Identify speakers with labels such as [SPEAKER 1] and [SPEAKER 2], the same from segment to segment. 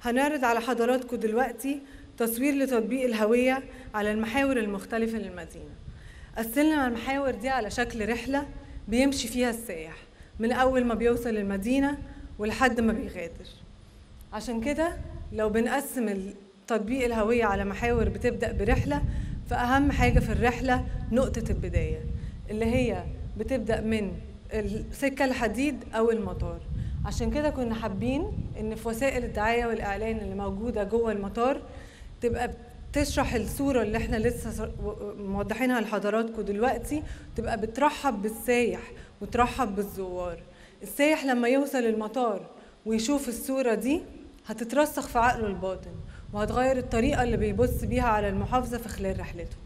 [SPEAKER 1] هنعرض على حضراتكم دلوقتي تصوير لتطبيق الهوية على المحاور المختلفة للمدينة قسمنا المحاور دي على شكل رحلة بيمشي فيها السائح من أول ما بيوصل المدينة ولحد ما بيغادر عشان كده لو بنقسم تطبيق الهوية على محاور بتبدأ برحلة فأهم حاجة في الرحلة نقطة البداية اللي هي بتبدأ من السكة الحديد أو المطار عشان كده كنا حابين ان في وسائل الدعايه والاعلان اللي موجوده جوه المطار تبقى تشرح الصوره اللي احنا لسه موضحينها لحضراتكم دلوقتي تبقى بترحب بالسايح وترحب بالزوار السايح لما يوصل المطار ويشوف الصوره دي هتترسخ في عقله الباطن وهتغير الطريقه اللي بيبص بيها على المحافظه في خلال رحلته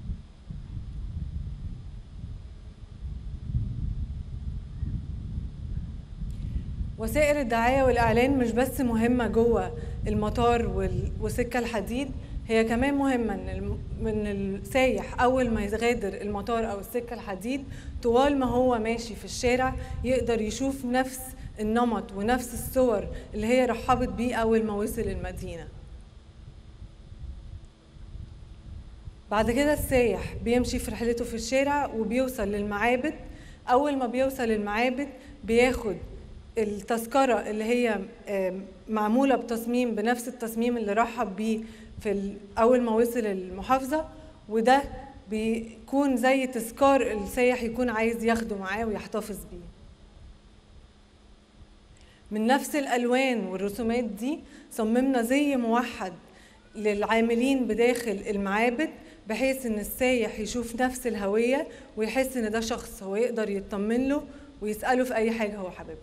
[SPEAKER 1] وسائل الدعايه والاعلان مش بس مهمه جوه المطار وسكه الحديد هي كمان مهمه ان من السايح اول ما يغادر المطار او السكه الحديد طوال ما هو ماشي في الشارع يقدر يشوف نفس النمط ونفس الصور اللي هي رحبت بيه اول ما وصل المدينه بعد كده السايح بيمشي في رحلته في الشارع وبيوصل للمعابد اول ما بيوصل المعابد بياخد التذكرة اللي هي معمولة بتصميم بنفس التصميم اللي رحب بيه في أول ما وصل المحافظة وده بيكون زي تذكار السايح يكون عايز ياخده معاه ويحتفظ بيه من نفس الألوان والرسومات دي صممنا زي موحد للعاملين بداخل المعابد بحيث ان السايح يشوف نفس الهوية ويحس ان ده شخص هو يقدر يطمن له ويسأله في أي حاجة هو حاببها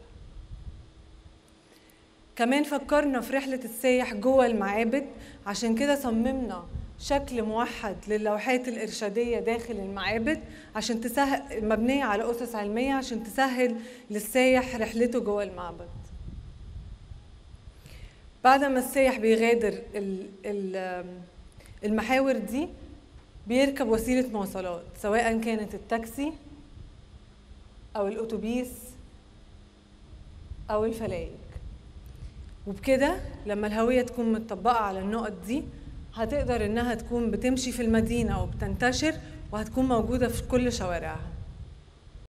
[SPEAKER 1] كمان فكرنا في رحلة السايح جوه المعابد عشان كده صممنا شكل موحد للوحات الإرشادية داخل المعابد عشان تسهل مبنية على أسس علمية عشان تسهل للسايح رحلته جوه المعبد بعد ما السايح بيغادر المحاور دي بيركب وسيلة مواصلات سواء كانت التاكسي أو الأتوبيس أو الفلايج وبكده لما الهوية تكون متطبقة على النقط دي هتقدر إنها تكون بتمشي في المدينة وبتنتشر وهتكون موجودة في كل شوارعها